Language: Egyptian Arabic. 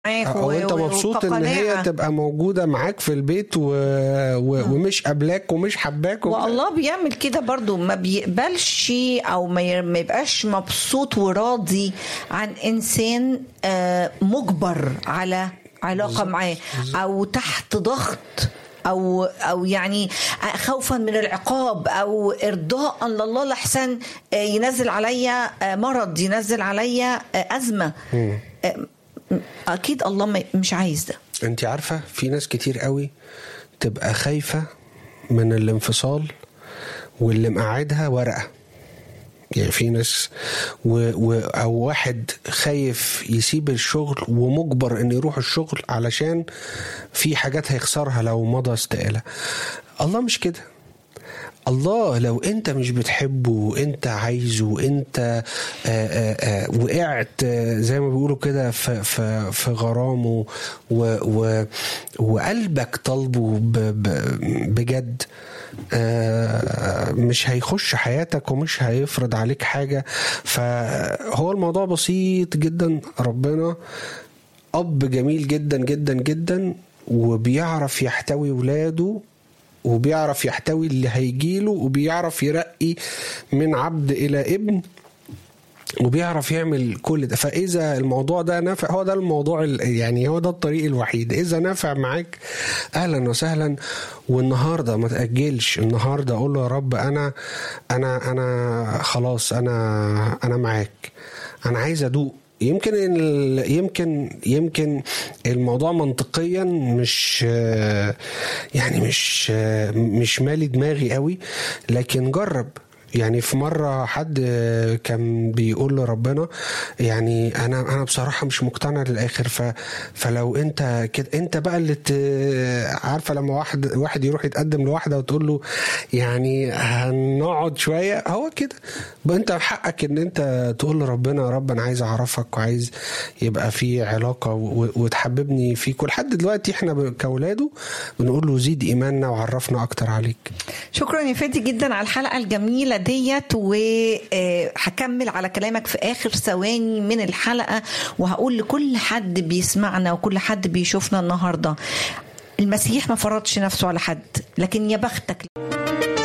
معاك او انت و- مبسوط ان هي وكقناعة. تبقى موجوده معاك في البيت و... و... ومش قابلاك ومش حباك وبتاع. والله بيعمل كده برضو ما بيقبلش او ما ي- ما يبقاش مبسوط وراضي عن انسان آه، مجبر على علاقه معاه او تحت ضغط او او يعني خوفا من العقاب او ارضاء لله لحسن آه، ينزل عليا آه، مرض ينزل عليا آه، ازمه آه، اكيد الله ما- مش عايز ده انت عارفه في ناس كتير قوي تبقى خايفه من الانفصال واللي مقعدها ورقه يعني في ناس و... و... او واحد خايف يسيب الشغل ومجبر انه يروح الشغل علشان في حاجات هيخسرها لو مضى استقاله الله مش كده الله لو انت مش بتحبه وانت عايزه وانت آآ آآ وقعت آه، زي ما بيقولوا كده في, في, في غرامه و و وقلبك طالبه ب ب بجد آه، مش هيخش حياتك ومش هيفرض عليك حاجة فهو الموضوع بسيط جدا ربنا أب جميل جدا جدا جدا وبيعرف يحتوي ولاده وبيعرف يحتوي اللي هيجيله وبيعرف يرقي من عبد إلى ابن وبيعرف يعمل كل ده فاذا الموضوع ده نافع هو ده الموضوع ال- يعني هو ده الطريق الوحيد اذا نافع معاك اهلا وسهلا والنهارده ما تاجلش النهارده اقول له يا رب انا انا انا خلاص انا انا معاك انا عايز ادوق يمكن ال- يمكن يمكن الموضوع منطقيا مش يعني مش مش مالي دماغي قوي لكن جرب يعني في مرة حد كان بيقول لربنا يعني أنا أنا بصراحة مش مقتنع للآخر ف فلو أنت كده أنت بقى اللي ت... عارفة لما واحد واحد يروح يتقدم لواحدة وتقول له يعني هنقعد شوية هو كده بقى أنت حقك إن أنت تقول لربنا يا رب أنا عايز أعرفك وعايز يبقى في علاقة و... وتحببني فيك ولحد دلوقتي إحنا ب- كأولاده بنقول له زيد إيماننا وعرفنا أكتر عليك شكرا يا فادي جدا على الحلقه الجميله ديت وهكمل على كلامك في اخر ثواني من الحلقه وهقول لكل حد بيسمعنا وكل حد بيشوفنا النهارده المسيح ما فرضش نفسه على حد لكن يا بختك